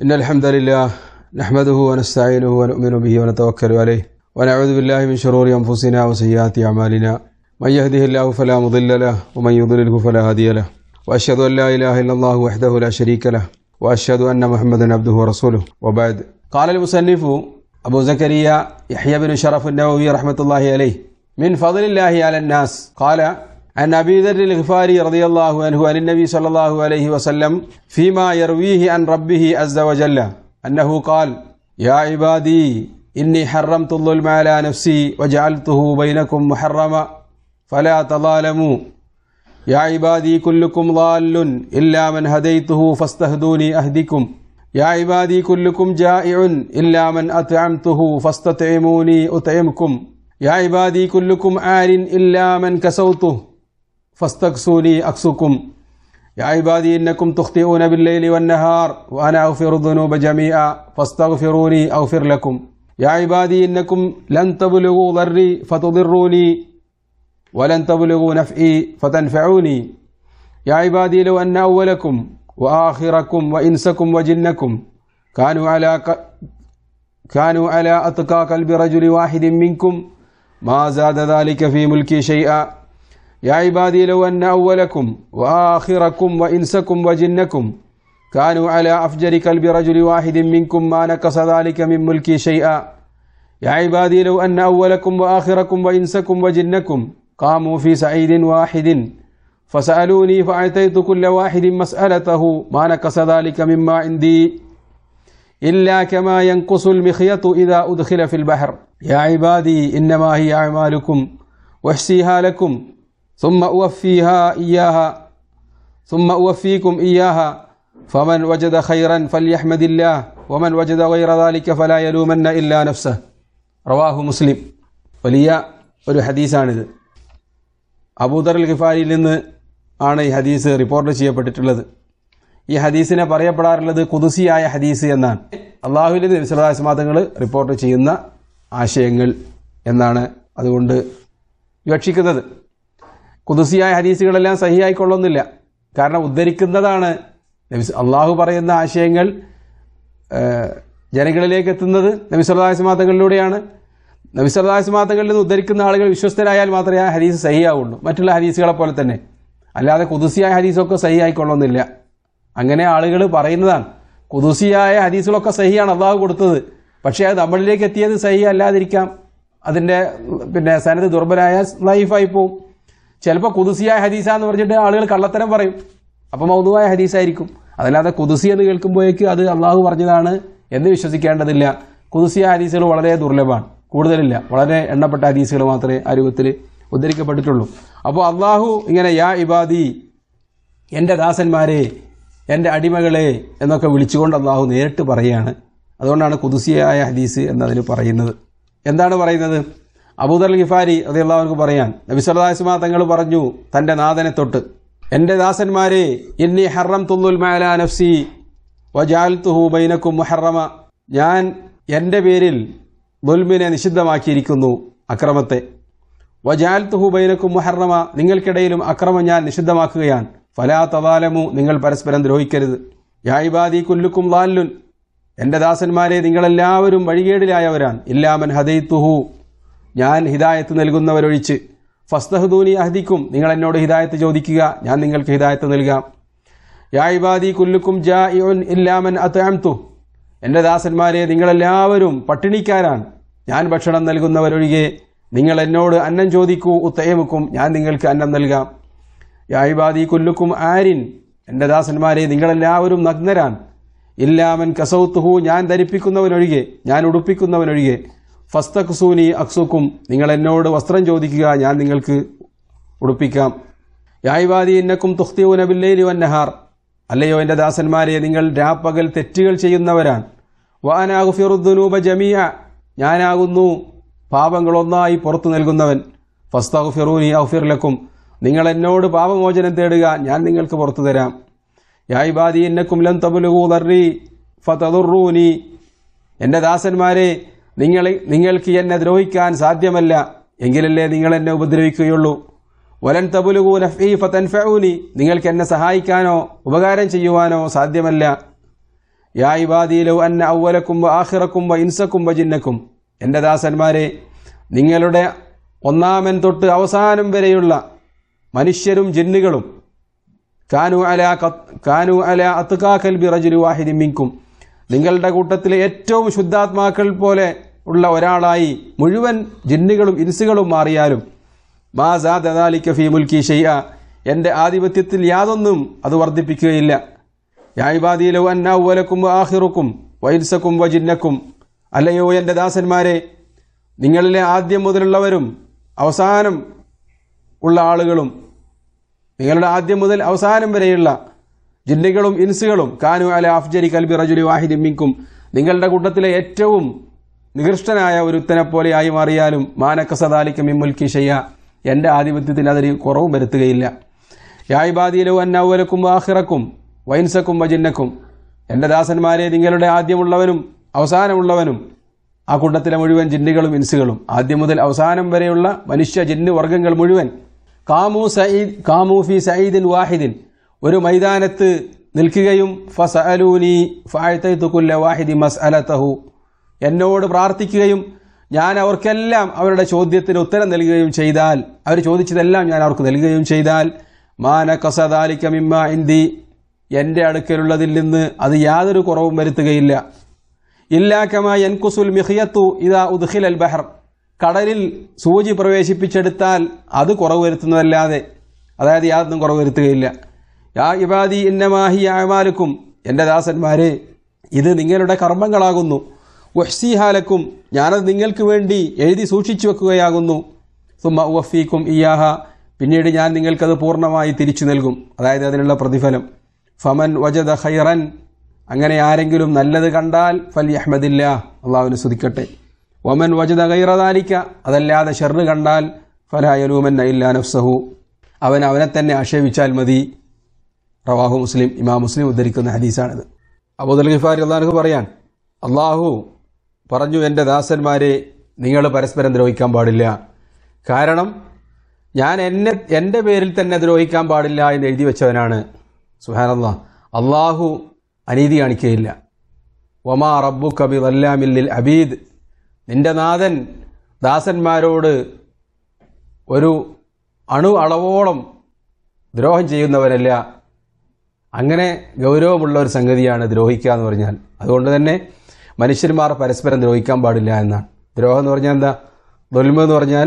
إن الحمد لله نحمده ونستعينه ونؤمن به ونتوكل عليه ونعوذ بالله من شرور أنفسنا وسيئات أعمالنا من يهده الله فلا مضل له ومن يضلله فلا هادي له وأشهد أن لا إله إلا الله وحده لا شريك له وأشهد أن محمدا عبده ورسوله وبعد قال المصنف أبو زكريا يحيى بن شرف النووي رحمة الله عليه من فضل الله على الناس قال عن أبي ذر الغفاري رضي الله عنه عن النبي صلى الله عليه وسلم فيما يرويه عن ربه عز وجل أنه قال يا عبادي إني حرمت الظلم على نفسي وجعلته بينكم محرما فلا تظالموا يا عبادي كلكم ضال إلا من هديته فاستهدوني أهدكم يا عبادي كلكم جائع إلا من أطعمته فاستطعموني أطعمكم يا عبادي كلكم عار إلا من كسوته فاستكسوني أكسكم يا عبادي إنكم تخطئون بالليل والنهار وأنا أغفر الذنوب جميعا فاستغفروني أغفر لكم يا عبادي إنكم لن تبلغوا ضري فتضروني ولن تبلغوا نفعي فتنفعوني يا عبادي لو أن أولكم وآخركم وإنسكم وجنكم كانوا على ق... كانوا على أتقى قلب رجل واحد منكم ما زاد ذلك في ملكي شيئا يا عبادي لو أن أولكم وآخركم وإنسكم وجنكم كانوا على أفجر قلب رجل واحد منكم ما نقص ذلك من ملكي شيئا يا عبادي لو أن أولكم وآخركم وإنسكم وجنكم قاموا في سعيد واحد فسألوني فأعطيت كل واحد مسألته ما نقص ذلك مما عندي إلا كما ينقص المخيط إذا أدخل في البحر يا عبادي إنما هي أعمالكم واحسيها لكم ثم أوفيها إياها ثم أوفيكم إياها فمن وجد خيرا فليحمد الله ومن وجد غير ذلك فلا يلومن إلا نفسه റവാഹു മുസ്ലിം വലിയ ഒരു ഹദീസാണിത് അബൂദർ അൽ ഖിഫാരിയിൽ നിന്ന് ആണ് ഈ ഹദീസ് റിപ്പോർട്ട് ചെയ്യപ്പെട്ടിട്ടുള്ളത് ഈ ഹദീസിനെ പറയപ്പെടാറുള്ളത് കുതുസിയായ ഹദീസ് എന്നാണ് അള്ളാഹുവിൻ്റെ വിശ്രദാസ്മാതങ്ങൾ റിപ്പോർട്ട് ചെയ്യുന്ന ആശയങ്ങൾ എന്നാണ് അതുകൊണ്ട് വിവക്ഷിക്കുന്നത് കുതുസിയായ ഹദീസുകളെല്ലാം സഹിയായിക്കൊള്ളുന്നില്ല കാരണം ഉദ്ധരിക്കുന്നതാണ് അള്ളാഹു പറയുന്ന ആശയങ്ങൾ ജനങ്ങളിലേക്ക് എത്തുന്നത് നബിസ്വല്ലാസ്മാതങ്ങളിലൂടെയാണ് നബിസ്വല്ലാസ്മാതങ്ങളിൽ നിന്ന് ഉദ്ധരിക്കുന്ന ആളുകൾ വിശ്വസ്തരായാൽ മാത്രമേ ആ ഹദീസ് സഹിയാവുള്ളൂ മറ്റുള്ള ഹദീസുകളെ പോലെ തന്നെ അല്ലാതെ കുതുസിയായ ഹദീസൊക്കെ സഹിയായിക്കൊള്ളുന്നില്ല അങ്ങനെ ആളുകൾ പറയുന്നതാണ് കുതുസിയായ ഹദീസുകളൊക്കെ സഹിയാണ് അള്ളാഹു കൊടുത്തത് പക്ഷേ അത് നമ്മളിലേക്ക് എത്തിയത് സഹി അല്ലാതിരിക്കാം അതിൻ്റെ പിന്നെ സനത് ദുർബലായ ലൈഫായി പോവും ചിലപ്പോൾ കുതുസിയായ ഹദീസ എന്ന് പറഞ്ഞിട്ട് ആളുകൾ കള്ളത്തരം പറയും അപ്പം മൗതുവായ ഹദീസായിരിക്കും അതല്ലാതെ കുതുസി എന്ന് കേൾക്കുമ്പോഴേക്ക് അത് അള്ളാഹു പറഞ്ഞതാണ് എന്ന് വിശ്വസിക്കേണ്ടതില്ല കുതുസിയ ഹദീസുകൾ വളരെ ദുർലഭമാണ് കൂടുതലില്ല വളരെ എണ്ണപ്പെട്ട ഹദീസുകൾ മാത്രമേ ആ രൂപത്തിൽ ഉദ്ധരിക്കപ്പെട്ടിട്ടുള്ളൂ അപ്പോൾ അള്ളാഹു ഇങ്ങനെ യാ ഇബാദി എൻ്റെ ദാസന്മാരെ എൻ്റെ അടിമകളെ എന്നൊക്കെ വിളിച്ചുകൊണ്ട് അള്ളാഹു നേരിട്ട് പറയുകയാണ് അതുകൊണ്ടാണ് കുതുസിയായ ഹദീസ് എന്നതിന് പറയുന്നത് എന്താണ് പറയുന്നത് അബൂദർ ഗിഫാരി അത് അള്ളാഹുക്ക് പറയാൻ നബിസ്വല്ലാസ്മാ തങ്ങൾ പറഞ്ഞു തൻ്റെ നാഥനെ തൊട്ട് എൻ്റെ ദാസന്മാരെ ഇന്നി ഹറം തുല്ലുൽ മാല നഫ്സി വജാൽത്തുഹു ബൈനക്കും മുഹറമ ഞാൻ എൻ്റെ പേരിൽ ദുൽമിനെ നിഷിദ്ധമാക്കിയിരിക്കുന്നു അക്രമത്തെ വജാൽത്തുഹു ബൈനക്കും മുഹറമ നിങ്ങൾക്കിടയിലും അക്രമം ഞാൻ നിഷിദ്ധമാക്കുകയാണ് ഫലാ തവാലമു നിങ്ങൾ പരസ്പരം ദ്രോഹിക്കരുത് യായിബാദി കുല്ലുക്കും ലാല്ലുൻ എൻ്റെ ദാസന്മാരെ നിങ്ങളെല്ലാവരും വഴികേടിലായവരാണ് ഇല്ലാമൻ ഹദൈത്തുഹു ഞാൻ ഹിദായത്ത് നൽകുന്നവരൊഴിച്ച് ഫസ്തഹദൂനി അഹദിക്കും നിങ്ങൾ എന്നോട് ഹിദായത്ത് ചോദിക്കുക ഞാൻ നിങ്ങൾക്ക് ഹിദായത്ത് നൽകാം യായിബാദി കുല്ലുക്കും ജാ ഇല്ലാമൻ അത്താംതു എൻ്റെ ദാസന്മാരെ നിങ്ങളെല്ലാവരും പട്ടിണിക്കാരാണ് ഞാൻ ഭക്ഷണം നൽകുന്നവരൊഴികെ നിങ്ങൾ എന്നോട് അന്നം ചോദിക്കൂ ഉത്തയമുക്കും ഞാൻ നിങ്ങൾക്ക് അന്നം നൽകാം യായിബാദി കുല്ലുക്കും ആരിൻ എൻ്റെ ദാസന്മാരെ നിങ്ങളെല്ലാവരും നഗ്നരാൻ ഇല്ലാമൻ കസൗത്തുഹു ഞാൻ ധരിപ്പിക്കുന്നവനൊഴികെ ഞാൻ ഉടുപ്പിക്കുന്നവനൊഴികെ ഫസ്തഖ്സൂനി അക്സുക്കും നിങ്ങൾ എന്നോട് വസ്ത്രം ചോദിക്കുക ഞാൻ നിങ്ങൾക്ക് ഉടുപ്പിക്കാം യായിബാദി എന്നക്കും തുഖ്തിയൂന ബില്ലൈലി വന്നഹാർ അല്ലയോ എൻ്റെ ദാസന്മാരെ നിങ്ങൾ രാപ്പകൽ തെറ്റുകൾ ചെയ്യുന്നവരാണ് വാനാഗുഫിറുദ്ദുനൂബ ജമിയ ഞാനാകുന്നു പാപങ്ങളൊന്നായി പുറത്തു നൽകുന്നവൻ ഫസ്തഗ്ഫിറൂനി ഔഫിർ ലക്കും നിങ്ങൾ എന്നോട് പാപമോചനം തേടുക ഞാൻ നിങ്ങൾക്ക് പുറത്തു തരാം യായിബാദി എന്നക്കും ലൻ തബുലുഹു ദർറി ഫതദുറൂനി എൻ്റെ ദാസന്മാരെ നിങ്ങൾ നിങ്ങൾക്ക് എന്നെ ദ്രോഹിക്കാൻ സാധ്യമല്ല എങ്കിലല്ലേ നിങ്ങൾ എന്നെ ഉപദ്രവിക്കുകയുള്ളൂ വലൻ തബുലുഹു നഫ്ഇ ഫതൻഫഊനി നിങ്ങൾക്ക് എന്നെ സഹായിക്കാനോ ഉപകാരം ചെയ്യുവാനോ സാധ്യമല്ല യാ ഇബാദിയിലോ അന്ന ഔവലക്കും വ ആഖിറക്കും വ ഇൻസക്കും വ ജിന്നക്കും എൻ്റെ ദാസന്മാരെ നിങ്ങളുടെ ഒന്നാമൻ തൊട്ട് അവസാനം വരെയുള്ള മനുഷ്യരും ജിന്നുകളും കാനു അല കത്ത്- കാനു അല അത്തുകാക്കൽ ബി റജുലു വാഹിദി മിങ്കും നിങ്ങളുടെ കൂട്ടത്തിലെ ഏറ്റവും ശുദ്ധാത്മാക്കൾ പോലെ ഉള്ള ഒരാളായി മുഴുവൻ ജിന്നുകളും ഇൻസുകളും മാറിയാലും മാ സാദാലിക്ക ഫി മുൽക്കി ഷെയ്യ എൻ്റെ ആധിപത്യത്തിൽ യാതൊന്നും അത് വർദ്ധിപ്പിക്കുകയില്ല യായിബാദിയിലോ അന്നൗവലക്കും ആഹിറുക്കും വൈൻസക്കും വജിന്നക്കും അല്ലയോ എൻ്റെ ദാസന്മാരെ നിങ്ങളിലെ ആദ്യം മുതലുള്ളവരും അവസാനം ഉള്ള ആളുകളും നിങ്ങളുടെ ആദ്യം മുതൽ അവസാനം വരെയുള്ള ജിന്നുകളും ഇൻസുകളും കാനു അല അഫ്ജരി കൽബി റജുലി വാഹിദി മിങ്കും നിങ്ങളുടെ കൂട്ടത്തിലെ ഏറ്റവും നികൃഷ്ടനായ ഒരു ഉത്തനെ പോലെയായി മാറിയാലും മാനക്കസദാലിക്ക മിമ്മുൽക്കി ഷയ്യ എൻ്റെ ആധിപത്യത്തിന് അതിന് കുറവും വരുത്തുകയില്ല യായിബാദിയിലോ അന്നൗവലക്കും ആഹിറക്കും വൈൻസക്കും വജിന്നക്കും എൻ്റെ ദാസന്മാരെ നിങ്ങളുടെ ആദ്യമുള്ളവനും അവസാനമുള്ളവനും ആ കൂട്ടത്തിലെ മുഴുവൻ ജിന്നുകളും ഇൻസുകളും ആദ്യം മുതൽ അവസാനം വരെയുള്ള മനുഷ്യ ജിന്ന് വർഗ്ഗങ്ങൾ മുഴുവൻ കാമു സഈദ് കാമു ഫി സഈദിൻ വാഹിദിൻ ഒരു മൈതാനത്ത് നിൽക്കുകയും ഫസഅലൂനി ഫഅതൈതു കുല്ല വാഹിദി മസ്അലതഹു എന്നോട് പ്രാർത്ഥിക്കുകയും ഞാൻ അവർക്കെല്ലാം അവരുടെ ചോദ്യത്തിന് ഉത്തരം നൽകുകയും ചെയ്താൽ അവർ ചോദിച്ചതെല്ലാം ഞാൻ അവർക്ക് നൽകുകയും ചെയ്താൽ മാന കസദാലിക്ക മിമ്മ ഇന്തി എൻ്റെ അടുക്കലുള്ളതിൽ നിന്ന് അത് യാതൊരു കുറവും വരുത്തുകയില്ല ഇല്ലാക്കമ എൻകുസുൽ മിഹിയത്തു ഇതാ ഉദ്ഖിൽ അൽ ബഹർ കടലിൽ സൂചി പ്രവേശിപ്പിച്ചെടുത്താൽ അത് കുറവ് വരുത്തുന്നതല്ലാതെ അതായത് യാതൊന്നും കുറവ് വരുത്തുകയില്ല യാ ഇബാദി ഇന്നമാഹി അമാലുക്കും എൻ്റെ ദാസന്മാരെ ഇത് നിങ്ങളുടെ കർമ്മങ്ങളാകുന്നു വഹ്സിഹാലക്കും ഞാനത് നിങ്ങൾക്ക് വേണ്ടി എഴുതി സൂക്ഷിച്ചു വെക്കുകയാകുന്നു സുമ വഫീക്കും ഇയാഹ പിന്നീട് ഞാൻ നിങ്ങൾക്കത് പൂർണ്ണമായി തിരിച്ചു നൽകും അതായത് അതിനുള്ള പ്രതിഫലം ഫമൻ വജദ ഖൈറൻ അങ്ങനെ ആരെങ്കിലും നല്ലത് കണ്ടാൽ ഫൽ യഹ്മദില്ല അള്ളാഹുവിനെ സ്തുതിക്കട്ടെ വമൻ വജദ ഗൈറദാലിക്ക അതല്ലാതെ ഷെറ് കണ്ടാൽ ഫലായലൂമന്ന ഇല്ലാ നഫ്സഹു അവൻ അവനെ തന്നെ ആക്ഷേപിച്ചാൽ മതി റവാഹു മുസ്ലിം ഇമാം മുസ്ലിം ഉദ്ധരിക്കുന്ന ഹദീസാണിത് അബൂദൽ ഗിഫാരി അള്ളാഹു പറയാൻ അള്ളാഹു പറഞ്ഞു എൻ്റെ ദാസന്മാരെ നിങ്ങൾ പരസ്പരം ദ്രോഹിക്കാൻ പാടില്ല കാരണം ഞാൻ എന്നെ എൻ്റെ പേരിൽ തന്നെ ദ്രോഹിക്കാൻ പാടില്ല എന്ന് എഴുതി വെച്ചവനാണ് സുഹാനല്ലാ അള്ളാഹു അനീതി കാണിക്കുകയില്ല വമാ റബ്ബു കബി വല്ലാമില്ലിൽ അബീദ് നിന്റെ നാഥൻ ദാസന്മാരോട് ഒരു അണു അളവോളം ദ്രോഹം ചെയ്യുന്നവരല്ല അങ്ങനെ ഗൗരവമുള്ള ഒരു സംഗതിയാണ് ദ്രോഹിക്കുക എന്ന് പറഞ്ഞാൽ അതുകൊണ്ട് തന്നെ മനുഷ്യന്മാർ പരസ്പരം ദ്രോഹിക്കാൻ പാടില്ല എന്നാണ് ദ്രോഹം എന്ന് പറഞ്ഞാൽ എന്താ ദൊൽമ എന്ന് പറഞ്ഞാൽ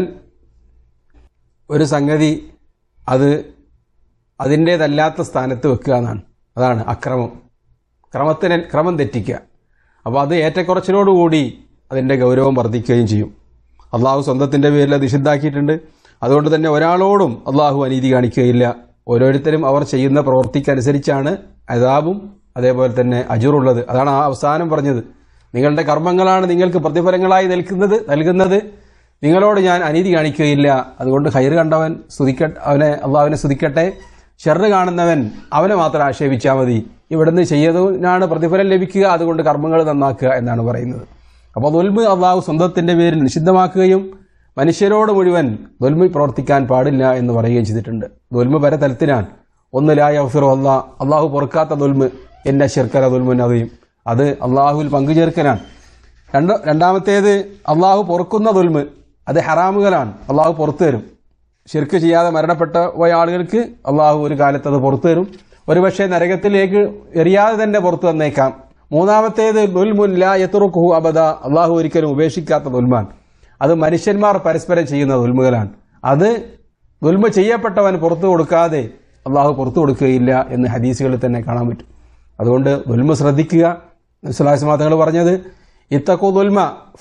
ഒരു സംഗതി അത് അതിൻ്റേതല്ലാത്ത സ്ഥാനത്ത് വെക്കുക എന്നാണ് അതാണ് അക്രമം ക്രമത്തിന് ക്രമം തെറ്റിക്കുക അപ്പോൾ അത് ഏറ്റക്കുറച്ചിലോടുകൂടി അതിൻ്റെ ഗൗരവം വർദ്ധിക്കുകയും ചെയ്യും അള്ളാഹു സ്വന്തത്തിൻ്റെ പേരിൽ അത് നിഷിദ്ധാക്കിയിട്ടുണ്ട് അതുകൊണ്ട് തന്നെ ഒരാളോടും അള്ളാഹു അനീതി കാണിക്കുകയില്ല ഓരോരുത്തരും അവർ ചെയ്യുന്ന പ്രവൃത്തിക്കനുസരിച്ചാണ് അതാബും അതേപോലെ തന്നെ അജുറുള്ളത് അതാണ് ആ അവസാനം പറഞ്ഞത് നിങ്ങളുടെ കർമ്മങ്ങളാണ് നിങ്ങൾക്ക് പ്രതിഫലങ്ങളായി നൽകുന്നത് നൽകുന്നത് നിങ്ങളോട് ഞാൻ അനീതി കാണിക്കുകയില്ല അതുകൊണ്ട് ഹൈർ കണ്ടവൻ സ്തുതിക്കട്ടെ അവനെ അള്ളാഹുവിനെ സ്തുതിക്കട്ടെ ഷെറ് കാണുന്നവൻ അവനെ മാത്രം ആക്ഷേപിച്ചാൽ മതി ഇവിടുന്ന് ചെയ്തതിനാണ് പ്രതിഫലം ലഭിക്കുക അതുകൊണ്ട് കർമ്മങ്ങൾ നന്നാക്കുക എന്നാണ് പറയുന്നത് അപ്പോൾ ദുൽമ് അള്ളാഹു സ്വന്തത്തിന്റെ പേരിൽ നിഷിദ്ധമാക്കുകയും മനുഷ്യരോട് മുഴുവൻ ദുൽമി പ്രവർത്തിക്കാൻ പാടില്ല എന്ന് പറയുകയും ചെയ്തിട്ടുണ്ട് ദുൽമ് പല തലത്തിനാണ് ഒന്നിലായ അഫിറോ അള്ളാഹ് അള്ളാഹു പൊറുക്കാത്ത ദുൽമ് എന്റെ ശിർക്കല ദുൽമുൻ അറിയും അത് അള്ളാഹുവിൽ പങ്കുചേർക്കലാണ് രണ്ട് രണ്ടാമത്തേത് അള്ളാഹു പൊറുക്കുന്ന ദുൽമ് അത് ഹറാമുകളാണ് അള്ളാഹു പുറത്തു തരും ശിർക്ക് ചെയ്യാതെ മരണപ്പെട്ട പോയ ആളുകൾക്ക് അള്ളാഹു ഒരു കാലത്ത് അത് പുറത്തു തരും ഒരുപക്ഷെ നരകത്തിലേക്ക് എറിയാതെ തന്നെ പുറത്തു വന്നേക്കാം മൂന്നാമത്തേത് ദുൽമുൻ ലാ യത്തുറുഖു അബദ അള്ളാഹു ഒരിക്കലും ഉപേക്ഷിക്കാത്ത ദുൽമാൻ അത് മനുഷ്യന്മാർ പരസ്പരം ചെയ്യുന്ന ദുൽമുകളാണ് അത് ദുൽമ ചെയ്യപ്പെട്ടവൻ പുറത്തു കൊടുക്കാതെ അള്ളാഹു പുറത്തു കൊടുക്കുകയില്ല എന്ന് ഹദീസുകളിൽ തന്നെ കാണാൻ പറ്റും അതുകൊണ്ട് ദുൽമ ശ്രദ്ധിക്കുക സുലാസ്മാ തങ്ങൾ പറഞ്ഞത് ഇത്തക്കു ദുൽമ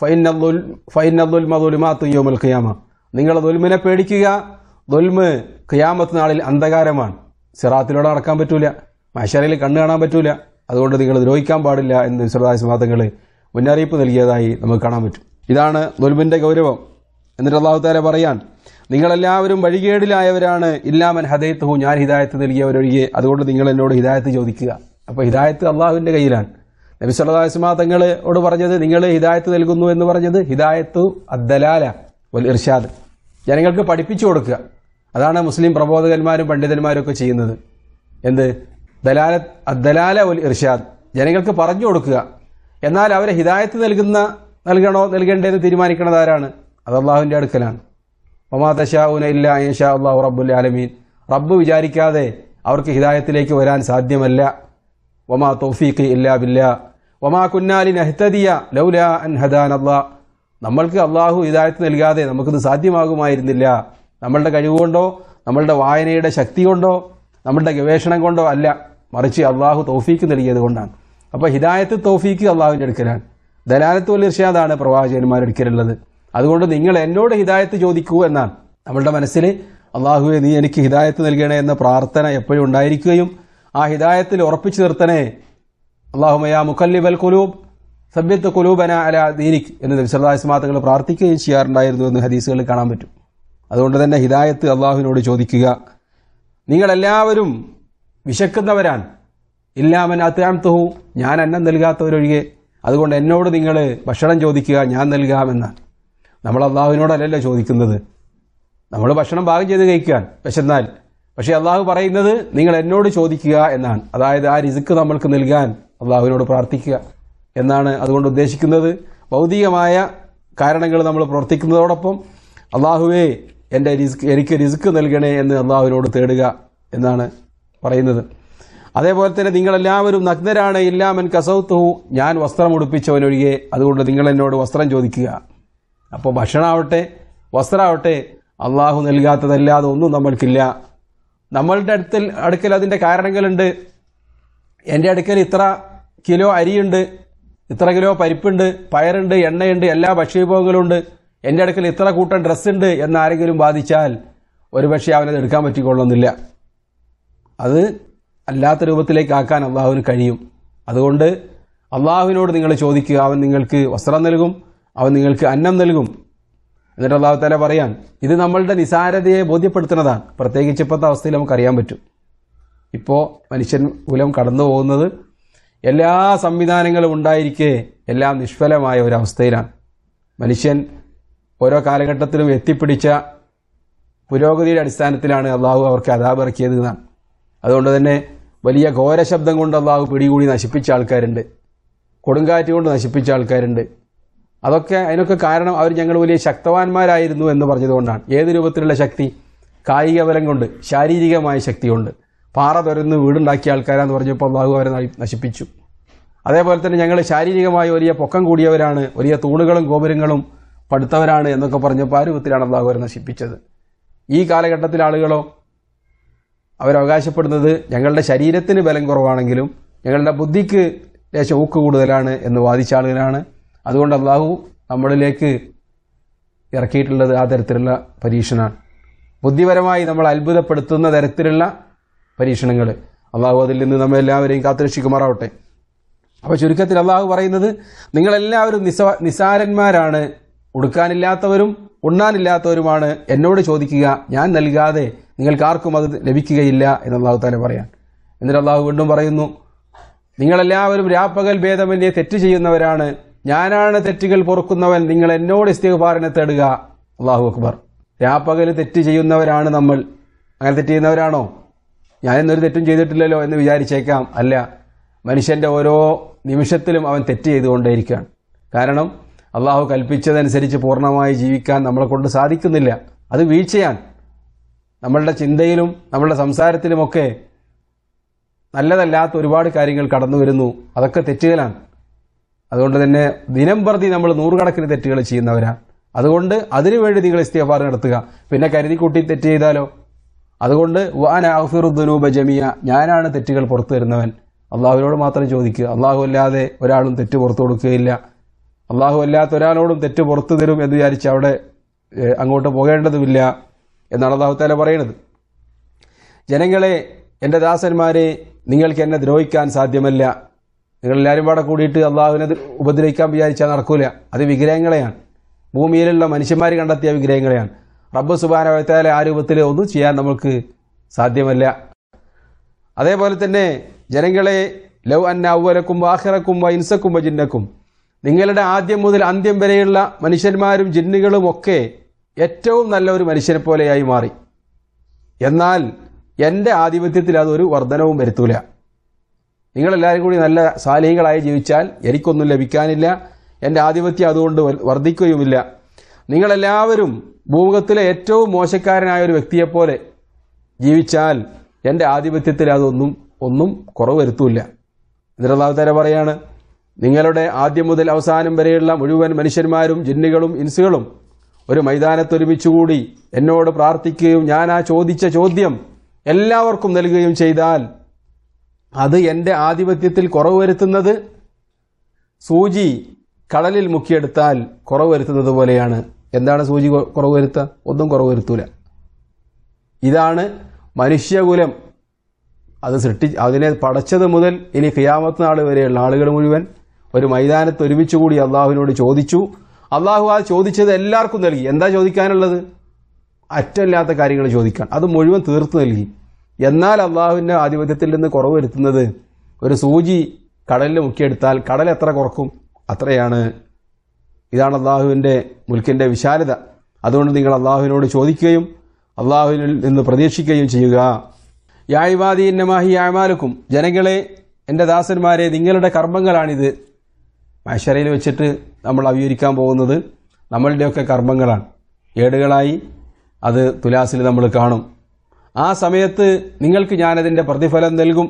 ഫൈനദുൽമ ദുൽമാത്ത് യോമൽ ഖിയാമ നിങ്ങൾ ദുൽമിനെ പേടിക്കുക ദുൽമ് ഖിയാമത്ത് നാളിൽ അന്ധകാരമാണ് സിറാത്തിലൂടെ നടക്കാൻ പറ്റൂല മഷറയിൽ കണ്ണു കാണാൻ പറ്റൂല അതുകൊണ്ട് നിങ്ങൾ ദ്രോഹിക്കാൻ പാടില്ല എന്ന് സുലാസ്മാതങ്ങൾ മുന്നറിയിപ്പ് നൽകിയതായി നമുക്ക് കാണാൻ പറ്റും ഇതാണ് ദുൽമിന്റെ ഗൗരവം എന്നിട്ട് അള്ളാഹു താല പറയാൻ നിങ്ങളെല്ലാവരും വഴികേടിലായവരാണ് ഇല്ലാമൻ ഹദയത്തുഹു ഞാൻ ഹിദായത്ത് നൽകിയവരൊഴികെ അതുകൊണ്ട് നിങ്ങൾ എന്നോട് ഹിദായത്ത് ചോദിക്കുക അപ്പോൾ ഹിദായത്ത് അള്ളാഹുവിന്റെ കയ്യിലാണ് നബി സല്ലാസ്മാ തങ്ങളോട് പറഞ്ഞത് നിങ്ങൾ ഹിദായത്ത് നൽകുന്നു എന്ന് പറഞ്ഞത് ഹിദായത്തു അദ്ദലാല വൽ ഇർഷാദ് ജനങ്ങൾക്ക് പഠിപ്പിച്ചു കൊടുക്കുക അതാണ് മുസ്ലിം പ്രബോധകന്മാരും പണ്ഡിതന്മാരും ഒക്കെ ചെയ്യുന്നത് എന്ത് ദലാല അദ്ദലാല വൽ ഇർഷാദ് ജനങ്ങൾക്ക് പറഞ്ഞു കൊടുക്കുക എന്നാൽ അവരെ ഹിദായത്ത് നൽകുന്ന നൽകണോ നൽകേണ്ടതെന്ന് തീരുമാനിക്കുന്നത് ആരാണ് അത് അള്ളാഹുവിൻ്റെ അടുക്കലാണ് ഒമാ തശാഉന ഇല്ല അയ്യഷാ അള്ളാഹു റബ്ബുൽ ആലമീൻ റബ്ബ് വിചാരിക്കാതെ അവർക്ക് ഹിദായത്തിലേക്ക് വരാൻ സാധ്യമല്ല വമാ തൗഫീഖ് ഇല്ലാ ബില്ലാ വമാ കുന്നാലി നഹ്തദിയ ലൗല അൻ ഹദാൻ അള്ളാ നമ്മൾക്ക് അള്ളാഹു ഹിദായത്ത് നൽകാതെ നമുക്കിത് സാധ്യമാകുമായിരുന്നില്ല നമ്മളുടെ കഴിവുകൊണ്ടോ നമ്മളുടെ വായനയുടെ ശക്തി കൊണ്ടോ നമ്മളുടെ ഗവേഷണം കൊണ്ടോ അല്ല മറിച്ച് അള്ളാഹു തൗഫീക്ക് നൽകിയത് കൊണ്ടാണ് അപ്പോൾ ഹിദായത്ത് തൗഫീക്ക് അള്ളാഹുവിൻ്റെ അടുക്കലാണ് ദലാലത്ത് വൽ ഇർഷാദാണ് പ്രവാചകന്മാരുടെ അടുക്കലുള്ളത് അതുകൊണ്ട് നിങ്ങൾ എന്നോട് ഹിദായത്ത് ചോദിക്കൂ എന്നാണ് നമ്മളുടെ മനസ്സിൽ അള്ളാഹുവെ നീ എനിക്ക് ഹിദായത്ത് നൽകണേ എന്ന പ്രാർത്ഥന എപ്പോഴും ഉണ്ടായിരിക്കുകയും ആ ഹിദായത്തിൽ ഉറപ്പിച്ചു നിർത്തണേ അള്ളാഹുമയാ മുക്കല്ലിബൽ കുലൂബ് സബ്യത്ത് കുലൂബന അല ദീനിക് എന്ന് നബിസ്വല്ലാസ്മാ തങ്ങൾ പ്രാർത്ഥിക്കുകയും ചെയ്യാറുണ്ടായിരുന്നു എന്ന് ഹദീസുകളിൽ കാണാൻ പറ്റും അതുകൊണ്ട് തന്നെ ഹിദായത്ത് അള്ളാഹുവിനോട് ചോദിക്കുക നിങ്ങളെല്ലാവരും വിശക്കുന്നവരാണ് ഇല്ലാമൻ അത്യാംതുഹു ഞാൻ അന്നം നൽകാത്തവരൊഴികെ അതുകൊണ്ട് എന്നോട് നിങ്ങൾ ഭക്ഷണം ചോദിക്കുക ഞാൻ നൽകാമെന്നാണ് നമ്മൾ അള്ളാഹുവിനോടല്ലല്ലോ ചോദിക്കുന്നത് നമ്മൾ ഭക്ഷണം പാകം ചെയ്ത് കഴിക്കാൻ വിശന്നാൽ പക്ഷേ അള്ളാഹു പറയുന്നത് നിങ്ങൾ എന്നോട് ചോദിക്കുക എന്നാണ് അതായത് ആ രിസുക്ക് നമ്മൾക്ക് നൽകാൻ അള്ളാഹുവിനോട് പ്രാർത്ഥിക്കുക എന്നാണ് അതുകൊണ്ട് ഉദ്ദേശിക്കുന്നത് ഭൗതികമായ കാരണങ്ങൾ നമ്മൾ പ്രവർത്തിക്കുന്നതോടൊപ്പം അള്ളാഹുവേ എൻ്റെ റിസ്ക് എനിക്ക് റിസ്ക് നൽകണേ എന്ന് അള്ളാഹുവിനോട് തേടുക എന്നാണ് പറയുന്നത് അതേപോലെ തന്നെ നിങ്ങളെല്ലാവരും നഗ്നരാണ് ഇല്ലാമൻ കസൗത്തുഹു ഞാൻ വസ്ത്രം ഉടുപ്പിച്ചവനൊഴികെ അതുകൊണ്ട് നിങ്ങൾ എന്നോട് വസ്ത്രം ചോദിക്കുക അപ്പോൾ ഭക്ഷണമാവട്ടെ വസ്ത്രമാവട്ടെ അള്ളാഹു നൽകാത്തതല്ലാതെ ഒന്നും നമ്മൾക്കില്ല നമ്മളുടെ അടുത്തിൽ അടുക്കൽ അതിൻ്റെ കാരണങ്ങളുണ്ട് എൻ്റെ അടുക്കൽ ഇത്ര കിലോ അരിയുണ്ട് ഇത്ര കിലോ പരിപ്പുണ്ട് പയറുണ്ട് എണ്ണയുണ്ട് എല്ലാ ഭക്ഷ്യവിഭവങ്ങളുണ്ട് എൻ്റെ അടുക്കൽ ഇത്ര കൂട്ടം ഡ്രസ്സുണ്ട് എന്നാരെങ്കിലും ബാധിച്ചാൽ ഒരുപക്ഷെ അവനത് എടുക്കാൻ പറ്റിക്കൊള്ളുന്നില്ല അത് അല്ലാത്ത രൂപത്തിലേക്ക് ആക്കാൻ അള്ളാഹുവിന് കഴിയും അതുകൊണ്ട് അള്ളാഹുവിനോട് നിങ്ങൾ ചോദിക്കുക അവൻ നിങ്ങൾക്ക് വസ്ത്രം നൽകും അവൻ നിങ്ങൾക്ക് അന്നം നൽകും എന്നിട്ട് അള്ളാഹു താല പറയാൻ ഇത് നമ്മളുടെ നിസാരതയെ ബോധ്യപ്പെടുത്തുന്നതാണ് പ്രത്യേകിച്ച് ഇപ്പോഴത്തെ അവസ്ഥയിൽ നമുക്ക് അറിയാൻ പറ്റും ഇപ്പോൾ മനുഷ്യൻ മൂലം കടന്നു പോകുന്നത് എല്ലാ സംവിധാനങ്ങളും ഉണ്ടായിരിക്കെ എല്ലാം നിഷ്ഫലമായ ഒരവസ്ഥയിലാണ് മനുഷ്യൻ ഓരോ കാലഘട്ടത്തിലും എത്തിപ്പിടിച്ച പുരോഗതിയുടെ അടിസ്ഥാനത്തിലാണ് അള്ളാഹു അവർക്ക് അതാബ് ഇറക്കിയത് എന്നാണ് അതുകൊണ്ട് തന്നെ വലിയ ഘോര ശബ്ദം കൊണ്ട് അള്ളാഹു പിടികൂടി നശിപ്പിച്ച ആൾക്കാരുണ്ട് കൊടുങ്കാറ്റ് കൊണ്ട് നശിപ്പിച്ച ആൾക്കാരുണ്ട് അതൊക്കെ അതിനൊക്കെ കാരണം അവർ ഞങ്ങൾ വലിയ ശക്തവാന്മാരായിരുന്നു എന്ന് പറഞ്ഞതുകൊണ്ടാണ് ഏത് രൂപത്തിലുള്ള ശക്തി കായിക ബലം കൊണ്ട് ശാരീരികമായ ശക്തി കൊണ്ട് പാറ തുരന്ന് വീടുണ്ടാക്കിയ ആൾക്കാരാന്ന് പറഞ്ഞപ്പോൾ അള്ളാഹു അവരെ നശി- നശിപ്പിച്ചു അതേപോലെ തന്നെ ഞങ്ങൾ ശാരീരികമായി വലിയ പൊക്കം കൂടിയവരാണ് വലിയ തൂണുകളും ഗോപുരങ്ങളും പടുത്തവരാണ് എന്നൊക്കെ പറഞ്ഞപ്പോൾ ആ രൂപത്തിലാണ് അള്ളാഹു അവരെ നശിപ്പിച്ചത് ഈ കാലഘട്ടത്തിലെ ആളുകളോ അവരവകാശപ്പെടുന്നത് ഞങ്ങളുടെ ശരീരത്തിന് ബലം കുറവാണെങ്കിലും ഞങ്ങളുടെ ബുദ്ധിക്ക് ലേശം ഊക്ക് കൂടുതലാണ് എന്ന് വാദിച്ച ആളുകളാണ് അതുകൊണ്ട് അള്ളാഹു നമ്മളിലേക്ക് ഇറക്കിയിട്ടുള്ളത് ആ തരത്തിലുള്ള പരീക്ഷണമാണ് ബുദ്ധിപരമായി നമ്മൾ അത്ഭുതപ്പെടുത്തുന്ന തരത്തിലുള്ള പരീക്ഷണങ്ങൾ അള്ളാഹു അതിൽ നിന്ന് നമ്മെ എല്ലാവരെയും കാത്തുരക്ഷിക്കുമാറാവട്ടെ അപ്പോൾ ചുരുക്കത്തിൽ അള്ളാഹു പറയുന്നത് നിങ്ങളെല്ലാവരും നിസ നിസാരന്മാരാണ് ഉടുക്കാനില്ലാത്തവരും ഉണ്ണാനില്ലാത്തവരുമാണ് എന്നോട് ചോദിക്കുക ഞാൻ നൽകാതെ നിങ്ങൾക്ക് ആർക്കും അത് ലഭിക്കുകയില്ല എന്ന് അള്ളാഹു താല പറയാൻ എന്നിട്ട് അള്ളാഹു വീണ്ടും പറയുന്നു നിങ്ങളെല്ലാവരും രാപ്പകൽ ഭേദമന്യേ തെറ്റ് ചെയ്യുന്നവരാണ് ഞാനാണ് തെറ്റുകൾ പൊറുക്കുന്നവൻ നിങ്ങൾ എന്നോട് ഇസ്തിഗ്ഫാറിനെ തേടുക അള്ളാഹു അക്ബർ രാപ്പകൽ തെറ്റ് ചെയ്യുന്നവരാണ് നമ്മൾ അങ്ങനെ തെറ്റ് ചെയ്യുന്നവരാണോ ഞാൻ ഇന്നൊരു തെറ്റും ചെയ്തിട്ടില്ലല്ലോ എന്ന് വിചാരിച്ചേക്കാം അല്ല മനുഷ്യന്റെ ഓരോ നിമിഷത്തിലും അവൻ തെറ്റ് ചെയ്തുകൊണ്ടേയിരിക്കുകയാണ് കാരണം അള്ളാഹു കൽപ്പിച്ചതനുസരിച്ച് പൂർണ്ണമായി ജീവിക്കാൻ നമ്മളെ കൊണ്ട് സാധിക്കുന്നില്ല അത് വീഴ്ചയാണ് നമ്മളുടെ ചിന്തയിലും നമ്മളുടെ സംസാരത്തിലുമൊക്കെ നല്ലതല്ലാത്ത ഒരുപാട് കാര്യങ്ങൾ കടന്നു വരുന്നു അതൊക്കെ തെറ്റുകളാണ് അതുകൊണ്ട് തന്നെ ദിനം പ്രതി നമ്മൾ നൂറുകണക്കിന് തെറ്റുകൾ ചെയ്യുന്നവരാണ് അതുകൊണ്ട് അതിനുവേണ്ടി നിങ്ങൾ ഇസ്തിഫാർ നടത്തുക പിന്നെ കരുതി കൂട്ടി തെറ്റ് ചെയ്താലോ അതുകൊണ്ട് വാൻ അഫിറുദ്ദനൂബ ജമിയ ഞാനാണ് തെറ്റുകൾ പുറത്തു തരുന്നവൻ അള്ളാഹുവിനോട് മാത്രം ചോദിക്കുക അള്ളാഹു അല്ലാതെ ഒരാളും തെറ്റ് പുറത്തു കൊടുക്കുകയില്ല അള്ളാഹു അല്ലാത്ത ഒരാളോടും തെറ്റ് പുറത്തു തരും എന്ന് വിചാരിച്ച് അവിടെ ഏഹ്, അങ്ങോട്ട് പോകേണ്ടതുമില്ല എന്നാണ് അള്ളാഹു താല പറയുന്നത് ജനങ്ങളെ എൻ്റെ ദാസന്മാരെ നിങ്ങൾക്ക് എന്നെ ദ്രോഹിക്കാൻ സാധ്യമല്ല നിങ്ങളെല്ലാവരും പാടെ കൂടിയിട്ട് അള്ളാഹുവിനെ ഉപദ്രവിക്കാൻ വിചാരിച്ചാൽ നടക്കൂല അത് വിഗ്രഹങ്ങളെയാണ് ഭൂമിയിലുള്ള മനുഷ്യന്മാർ കണ്ടെത്തിയ വിഗ്രഹങ്ങളെയാണ് റബ്ബ് സുബാനവത്താലെ ആ രൂപത്തിൽ ഒന്നും ചെയ്യാൻ നമുക്ക് സാധ്യമല്ല അതേപോലെ തന്നെ ജനങ്ങളെ ലവ് അന്ന ഔവലക്കും വാഹിറക്കും വൈൻസക്കും ജിന്നക്കും നിങ്ങളുടെ ആദ്യം മുതൽ അന്ത്യം വരെയുള്ള മനുഷ്യന്മാരും ജിന്നുകളും ഒക്കെ ഏറ്റവും നല്ല ഒരു മനുഷ്യനെ പോലെയായി മാറി എന്നാൽ എൻ്റെ ആധിപത്യത്തിൽ അതൊരു വർധനവും വരുത്തൂല നിങ്ങളെല്ലാവരും കൂടി നല്ല സാലിഹികളായി ജീവിച്ചാൽ എനിക്കൊന്നും ലഭിക്കാനില്ല എൻ്റെ ആധിപത്യം അതുകൊണ്ട് വൽ- വർദ്ധിക്കുകയുമില്ല നിങ്ങളെല്ലാവരും ഭൂമുഖത്തിലെ ഏറ്റവും മോശക്കാരനായ ഒരു വ്യക്തിയെപ്പോലെ ജീവിച്ചാൽ എൻ്റെ ആധിപത്യത്തിൽ അതൊന്നും ഒന്നും കുറവ് വരുത്തൂല്ല എന്നിട്ട് അള്ളാഹു തആല പറയാണ് നിങ്ങളുടെ ആദ്യം മുതൽ അവസാനം വരെയുള്ള മുഴുവൻ മനുഷ്യന്മാരും ജിന്നുകളും ഇൻസുകളും ഒരു മൈതാനത്തൊരുമിച്ചുകൂടി എന്നോട് പ്രാർത്ഥിക്കുകയും ഞാൻ ആ ചോദിച്ച ചോദ്യം എല്ലാവർക്കും നൽകുകയും ചെയ്താൽ അത് എൻ്റെ ആധിപത്യത്തിൽ കുറവ് വരുത്തുന്നത് സൂചി കടലിൽ മുക്കിയെടുത്താൽ കുറവ് വരുത്തുന്നത് പോലെയാണ് എന്താണ് സൂചി കൊ- കുറവ് വരുത്തുക ഒന്നും കുറവ് വരുത്തൂല ഇതാണ് മനുഷ്യകുലം അത് സൃഷ്ടി അതിനെ പടച്ചത് മുതൽ ഇനി ഖിയാമത്ത് നാൾ വരെയുള്ള ആളുകൾ മുഴുവൻ ഒരു മൈതാനത്ത് ഒരുമിച്ച് കൂടി അള്ളാഹുവിനോട് ചോദിച്ചു അള്ളാഹു ആ ചോദിച്ചത് എല്ലാവർക്കും നൽകി എന്താ ചോദിക്കാനുള്ളത് അറ്റമില്ലാത്ത കാര്യങ്ങൾ ചോദിക്കാൻ അത് മുഴുവൻ തീർത്തു നൽകി എന്നാൽ അള്ളാഹുവിൻ്റെ ആധിപത്യത്തിൽ നിന്ന് കുറവ് വരുത്തുന്നത് ഒരു സൂചി കടലിൽ മുക്കിയെടുത്താൽ കടൽ എത്ര കുറക്കും അത്രയാണ് ഇതാണ് അള്ളാഹുവിൻ്റെ മുൽക്കിൻ്റെ വിശാലത അതുകൊണ്ട് നിങ്ങൾ അള്ളാഹുവിനോട് ചോദിക്കുകയും അള്ളാഹുവിനിൽ നിന്ന് പ്രതീക്ഷിക്കുകയും ചെയ്യുക യായ്വാദി എന്നമാഹി യാമാലുക്കും ജനങ്ങളെ എൻ്റെ ദാസന്മാരെ നിങ്ങളുടെ കർമ്മങ്ങളാണിത് മൈശരയിൽ വെച്ചിട്ട് നമ്മൾ അവിവരിക്കാൻ പോകുന്നത് നമ്മളുടെയൊക്കെ കർമ്മങ്ങളാണ് ഏടുകളായി അത് തുലാസിൽ നമ്മൾ കാണും ആ സമയത്ത് നിങ്ങൾക്ക് ഞാനതിൻ്റെ പ്രതിഫലം നൽകും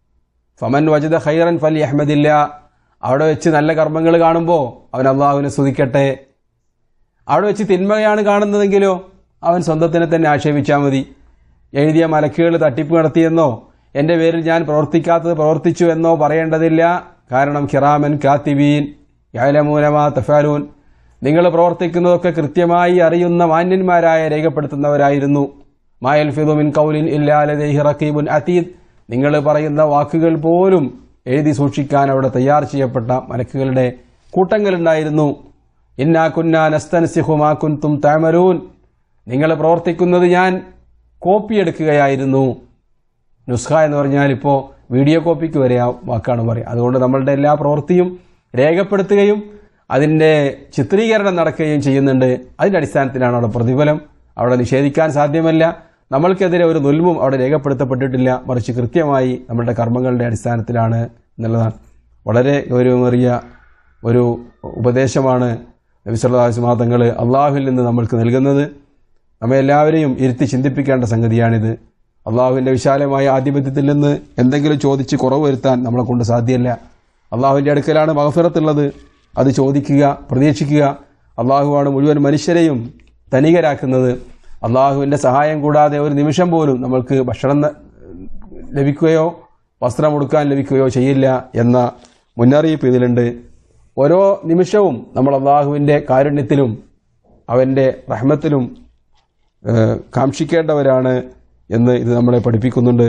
ഫമൻ വജദ ഖൈറൻ ഫൽ അഹമ്മദില്ല അവിടെ വെച്ച് നല്ല കർമ്മങ്ങൾ കാണുമ്പോൾ അവൻ അള്ളാഹുവിനെ സ്തുതിക്കട്ടെ അവിടെ വെച്ച് തിന്മയാണ് കാണുന്നതെങ്കിലോ അവൻ സ്വന്തത്തിനെ തന്നെ ആക്ഷേപിച്ചാൽ മതി എഴുതിയ മലക്കുകൾ തട്ടിപ്പ് നടത്തിയെന്നോ എൻ്റെ പേരിൽ ഞാൻ പ്രവർത്തിക്കാത്തത് പ്രവർത്തിച്ചു എന്നോ പറയേണ്ടതില്ല കാരണം കിറാമൻ കാത്തിബീൻ യാലമൂലമാ തഫാലൂൻ നിങ്ങൾ പ്രവർത്തിക്കുന്നതൊക്കെ കൃത്യമായി അറിയുന്ന മാന്യന്മാരായ രേഖപ്പെടുത്തുന്നവരായിരുന്നു മായൽ ഫിദുമിൻ കൗലിൻ ഇല്ലാലദേഹി റക്കീബുൻ അതീദ് നിങ്ങൾ പറയുന്ന വാക്കുകൾ പോലും എഴുതി സൂക്ഷിക്കാൻ അവിടെ തയ്യാർ ചെയ്യപ്പെട്ട മലക്കുകളുടെ കൂട്ടങ്ങളുണ്ടായിരുന്നു ഇന്നാ കുന്നാ നസ്തൻസിഹുമാ കുന്തും താമരൂൻ നിങ്ങൾ പ്രവർത്തിക്കുന്നത് ഞാൻ കോപ്പിയെടുക്കുകയായിരുന്നു നുസ്ഖ എന്ന് പറഞ്ഞാൽ ഇപ്പോൾ വീഡിയോ കോപ്പിക്ക് വരെ ആ വാക്കാണ് പറയുക അതുകൊണ്ട് നമ്മളുടെ എല്ലാ പ്രവൃത്തിയും രേഖപ്പെടുത്തുകയും അതിൻ്റെ ചിത്രീകരണം നടക്കുകയും ചെയ്യുന്നുണ്ട് അതിൻ്റെ അടിസ്ഥാനത്തിലാണ് അവിടെ പ്രതിഫലം അവിടെ നിഷേധിക്കാൻ സാധ്യമല്ല നമ്മൾക്കെതിരെ ഒരു നുൽമും അവിടെ രേഖപ്പെടുത്തപ്പെട്ടിട്ടില്ല മറിച്ച് കൃത്യമായി നമ്മളുടെ കർമ്മങ്ങളുടെ അടിസ്ഥാനത്തിലാണ് എന്നുള്ളതാണ് വളരെ ഗൗരവമേറിയ ഒരു ഉപദേശമാണ് നബിസ്വല്ലാസ്മാ തങ്ങൾ അള്ളാഹുവിൽ നിന്ന് നമ്മൾക്ക് നൽകുന്നത് നമ്മെ എല്ലാവരെയും ഇരുത്തി ചിന്തിപ്പിക്കേണ്ട സംഗതിയാണിത് അള്ളാഹുവിൻ്റെ വിശാലമായ ആധിപത്യത്തിൽ നിന്ന് എന്തെങ്കിലും ചോദിച്ച് കുറവ് വരുത്താൻ നമ്മളെ കൊണ്ട് സാധ്യമല്ല അള്ളാഹുവിൻ്റെ അടുക്കലാണ് മഹഫിറത്തുള്ളത് അത് ചോദിക്കുക പ്രതീക്ഷിക്കുക അള്ളാഹുവാണ് മുഴുവൻ മനുഷ്യരെയും ധനികരാക്കുന്നത് അള്ളാഹുവിൻ്റെ സഹായം കൂടാതെ ഒരു നിമിഷം പോലും നമ്മൾക്ക് ഭക്ഷണം ന- ലഭിക്കുകയോ വസ്ത്രം ഉടുക്കാൻ ലഭിക്കുകയോ ചെയ്യില്ല എന്ന മുന്നറിയിപ്പ് ഇതിലുണ്ട് ഓരോ നിമിഷവും നമ്മൾ അള്ളാഹുവിൻ്റെ കാരുണ്യത്തിലും അവൻ്റെ റഹ്മത്തിലും ഏഹ്, കാക്ഷിക്കേണ്ടവരാണ് എന്ന് ഇത് നമ്മളെ പഠിപ്പിക്കുന്നുണ്ട്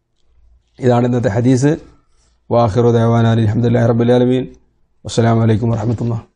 ഇതാണ് ഇന്നത്തെ ഹദീസ് വാഹിറു ദേവാൻ അലി അഹമ്മദ് റബ്ബുലാലമീൻ അസ്സാം വലൈക്കും വർഹമത്തുള്ള